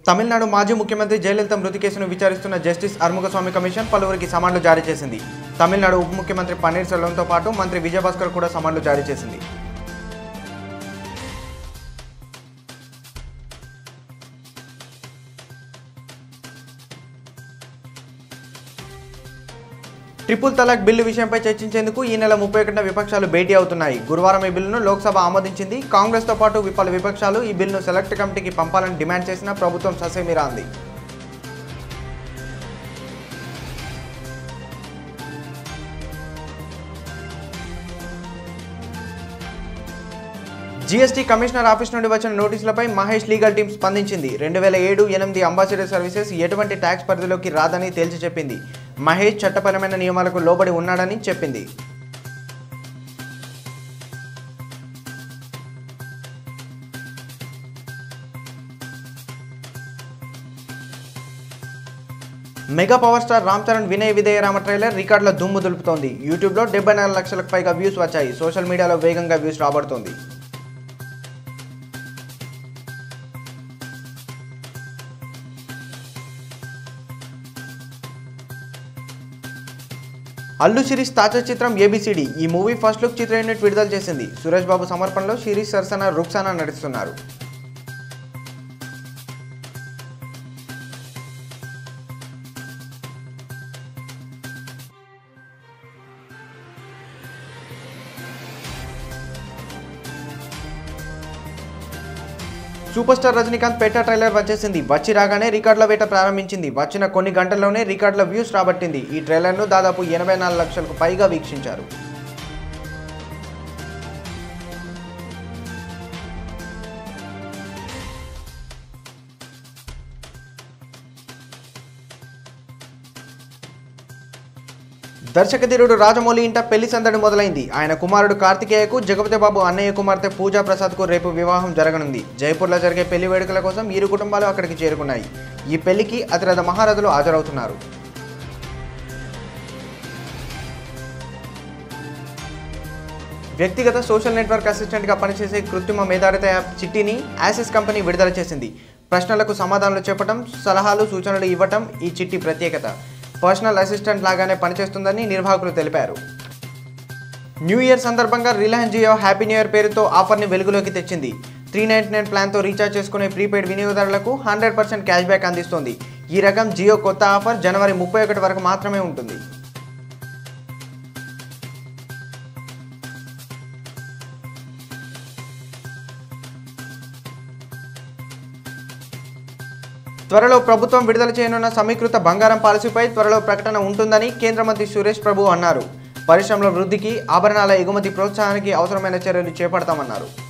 తమిళనాడు మాజీ ముఖ్యమంత్రి జయలలిత మృతి కేసును విచారిస్తున్న జస్టిస్ అర్ముగస్వామి కమిషన్ పలువురికి సమన్లు జారీ చేసింది తమిళనాడు ఉప ముఖ్యమంత్రి పన్నీర్ సెల్వంతో పాటు మంత్రి విజయభాస్కర్ కూడా సమన్లు జారీ చేసింది ట్రిపుల్ తలాక్ బిల్లు విషయంపై చర్చించేందుకు ఈ నెల ముప్పై ఒకటిన విపక్షాలు భేటీ అవుతున్నాయి గురువారం ఈ బిల్లును లోక్సభ ఆమోదించింది కాంగ్రెస్తో పాటు పలు విపక్షాలు ఈ బిల్లును సెలెక్ట్ కమిటీకి పంపాలని డిమాండ్ చేసినా ప్రభుత్వం ససేమిరా అంది జీఎస్టీ కమిషనర్ ఆఫీస్ నుండి వచ్చిన నోటీసులపై మహేష్ లీగల్ టీం స్పందించింది రెండు వేల ఏడు ఎనిమిది అంబాసిడర్ సర్వీసెస్ ఎటువంటి ట్యాక్స్ పరిధిలోకి రాదని తేల్చి చెప్పింది మహేష్ చట్టపరమైన నియమాలకు లోబడి ఉన్నాడని చెప్పింది mega power star Ram Charan Vinay Vidheyarama trailer రికార్డుల దుమ్ము దులుపుతోంది యూట్యూబ్లో డెబ్బై నాలుగు లక్షలకు పైగా వ్యూస్ వచ్చాయి సోషల్ మీడియాలో వేగంగా వ్యూస్ రాబడుతోంది అల్లు శిరీష్ తాజా చిత్రం ఏబిసిడి ఈ మూవీ ఫస్ట్ లుక్ చిత్ర యూనిట్ విడుదల చేసింది సురేష్ బాబు సమర్పణలో శిరీష్ సరసన రుక్సానా నటిస్తున్నారు super star Rajinikanth Petta trailer వచ్చేసింది వచ్చి రాగానే రికార్డుల వేట ప్రారంభించింది వచ్చిన కొన్ని గంటల్లోనే రికార్డుల వ్యూస్ రాబట్టింది ఈ ట్రైలర్ను దాదాపు ఎనభై నాలుగు లక్షలకు పైగా వీక్షించారు దర్శకధీరుడు రాజమౌళి ఇంట పెళ్లి సందడి మొదలైంది ఆయన కుమారుడు కార్తికేయకు జగపతి బాబు అన్నయ్య కుమార్తె పూజా ప్రసాద్కు రేపు వివాహం జరగనుంది జైపూర్లో జరిగే పెళ్లి వేడుకల కోసం ఇరు కుటుంబాలు అక్కడికి చేరుకున్నాయి ఈ పెళ్లికి అతిరథ మహారథులు హాజరవుతున్నారు వ్యక్తిగత సోషల్ నెట్వర్క్ అసిస్టెంట్గా పనిచేసే కృత్రిమ మేధారిత యాప్ చిట్టిని యాసిస్ కంపెనీ విడుదల చేసింది ప్రశ్నలకు సమాధానాలు చెప్పడం సలహాలు సూచనలు ఇవ్వటం ఈ చిట్టి ప్రత్యేకత పర్సనల్ అసిస్టెంట్ లాగానే పనిచేస్తుందని నిర్వాహకులు తెలిపారు న్యూ ఇయర్ సందర్భంగా Reliance Jio happy new year పేరుతో ఆఫర్ని వెలుగులోకి తెచ్చింది త్రీ నైంటీ నైన్ ప్లాన్తో రీఛార్జ్ చేసుకునే ప్రీపెయిడ్ వినియోగదారులకు హండ్రెడ్ పర్సెంట్ క్యాష్ బ్యాక్ అందిస్తోంది ఈ రకం జియో కొత్త ఆఫర్ జనవరి ముప్పై ఒకటి వరకు మాత్రమే ఉంటుంది త్వరలో ప్రభుత్వం విడుదల చేయనున్న సమీకృత బంగారం పాలసీపై త్వరలో ప్రకటన ఉంటుందని కేంద్ర మంత్రి సురేష్ ప్రభు అన్నారు పరిశ్రమల వృద్ధికి ఆభరణాల ఎగుమతి ప్రోత్సాహానికి అవసరమైన చర్యలు చేపడతామన్నారు